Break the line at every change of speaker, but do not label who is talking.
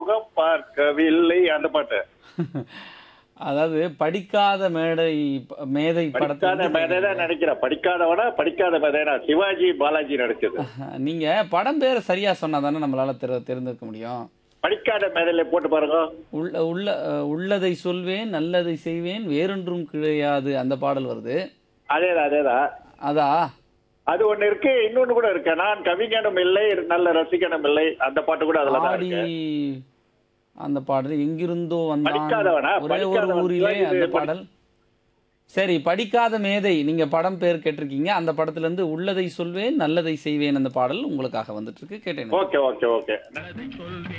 முகம் பார்க்கவில்லை அந்த பாட்டு
அதாவது படிக்காத மேடை ப- மேதை
படிக்காத
படத்தை
மேதை தான் நினைக்கிறேன் படிக்காதவனா படிக்காத மேதைனா சிவாஜி பாலாஜி நடிச்சது
நீங்க படம் பேரை சரியா சொன்னா தானே நம்மளால தெரி தெரிந்திருக்க முடியும்
படிக்காத மேதையில போட்டு பாருங்க
உள்ள உள்ள அஹ், உள்ளதை சொல்வேன் நல்லதை செய்வேன் வேறொன்றும் கிடையாது அந்த பாடல் வருது
அதேதான் அதேதான்
அதா
அது ஒண்ணு இருக்கு இன்னொன்னு கூட இருக்கு நான் கவிஞனும் இல்லை நல்ல ரசிகனும் இல்லை அந்த பாட்டு கூட அதுல தான்
ஆடி
இருக்கு
அந்த பாடல் எங்கிருந்தோ வந்தான்
படிக்காதவனா?
ஒரே ஒரு
படிக்காதவன்
ஊரிலே
இது
அந்த
படி-
பாடல் சரி படிக்காத மேதை நீங்க படம் பேர் கேட்டிருக்கீங்க அந்த படத்துல இருந்து உள்ளதை சொல்வேன் நல்லதை செய்வேன் அந்த பாடல் உங்களுக்காக வந்துட்டு இருக்கு கேட்டேன்
ஓகே ஓகே ஓகே